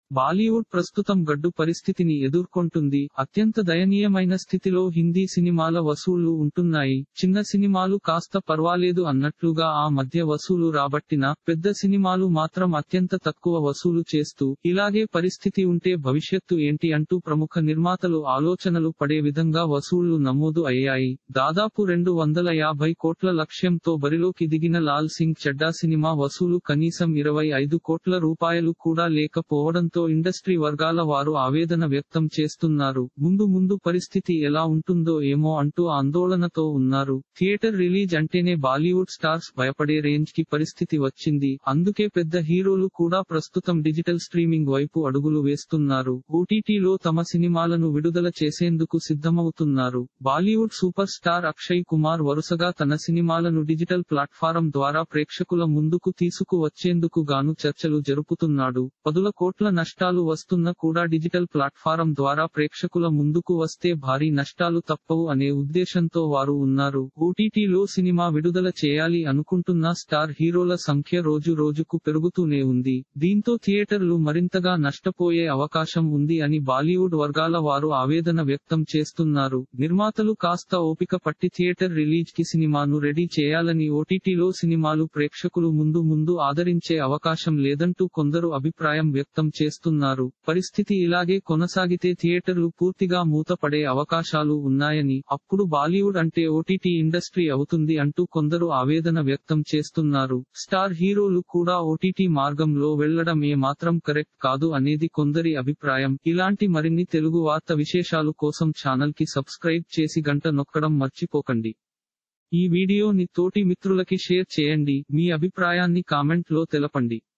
బాలీవుడ్ ప్రస్తుతం గడ్డు పరిస్థితిని ఎదుర్కొంటుంది అత్యంత దయనీయమైన స్థితిలో హిందీ సినిమాల వసూళ్లు ఉంటున్నాయి చిన్న సినిమాలు కాస్త పర్వాలేదు అన్నట్లుగా ఆ మధ్య వసూలు రాబట్టిన పెద్ద సినిమాలు మాత్రం అత్యంత తక్కువ వసూలు చేస్తూ ఇలాగే పరిస్థితి ఉంటే భవిష్యత్తు ఏంటి అంటూ ప్రముఖ నిర్మాతలు ఆలోచనలు పడే విధంగా వసూళ్లు నమోదు అయ్యాయి దాదాపు రెండు వందల యాభై కోట్ల లక్ష్యంతో బరిలోకి దిగిన లాల్ సింగ్ చెడ్డా సినిమా వసూలు కనీసం ఇరవై ఐదు కోట్ల రూపాయలు కూడా లేకపోవడంతో ఇండస్ట్రీ వర్గాల వారు ఆవేదన వ్యక్తం చేస్తున్నారు ముందు ముందు పరిస్థితి ఎలా ఉంటుందో ఏమో అంటూ ఆందోళనతో ఉన్నారు థియేటర్ రిలీజ్ అంటేనే బాలీవుడ్ స్టార్స్ భయపడే రేంజ్ కి పరిస్థితి వచ్చింది అందుకే పెద్ద హీరోలు కూడా ప్రస్తుతం డిజిటల్ స్ట్రీమింగ్ వైపు అడుగులు వేస్తున్నారు ఓటీటీలో తమ సినిమాలను విడుదల చేసేందుకు సిద్ధమవుతున్నారు Bollywood super star Akshay Kumar వరుసగా తన సినిమాలను డిజిటల్ ప్లాట్ఫారం ద్వారా ప్రేక్షకుల ముందుకు తీసుకువచ్చేందుకు గాను చర్చలు జరుపుతున్నాడు పదుల కోట్ల నష్టాలు వస్తున్న కూడా డిజిటల్ ప్లాట్ఫారం ద్వారా ప్రేక్షకుల ముందుకు వస్తే భారీ నష్టాలు తప్పవు అనే ఉద్దేశంతో వారు ఉన్నారు ఓటీటీలో సినిమా విడుదల చేయాలి అనుకుంటున్న స్టార్ హీరోల సంఖ్య రోజు రోజుకు పెరుగుతూనే ఉంది దీంతో థియేటర్లు మరింతగా నష్టపోయే అవకాశం ఉంది అని బాలీవుడ్ వర్గాల వారు ఆవేదన వ్యక్తం చేస్తున్నారు నిర్మాతలు కాస్త ఓపిక పట్టి థియేటర్ రిలీజ్ కి సినిమాను రెడీ చేయాలని ఓటీటీలో సినిమాలు ప్రేక్షకులు ముందు ముందు ఆదరించే అవకాశం లేదంటూ కొందరు అభిప్రాయం వ్యక్తం చేస్తున్నారు పరిస్థితి ఇలాగే కొనసాగితే థియేటర్లు పూర్తిగా మూతపడే అవకాశాలు ఉన్నాయని అప్పుడు బాలీవుడ్ అంటే ఓటీటీ ఇండస్ట్రీ అవుతుంది అంటూ కొందరు ఆవేదన వ్యక్తం చేస్తున్నారు స్టార్ హీరోలు కూడా ఓటీటీ మార్గంలో వెళ్లడం ఏ మాత్రం కరెక్ట్ కాదు అనేది కొందరి అభిప్రాయం ఇలాంటి మరిన్ని తెలుగు వార్త విశేషాలు కోసం ఛానల్ కి సబ్స్క్రైబ్ చేసి గంట నొక్కడం మర్చిపోకండి ఈ వీడియోని తోటి మిత్రులకి షేర్ చేయండి మీ అభిప్రాయాన్ని కామెంట్ లో తెలపండి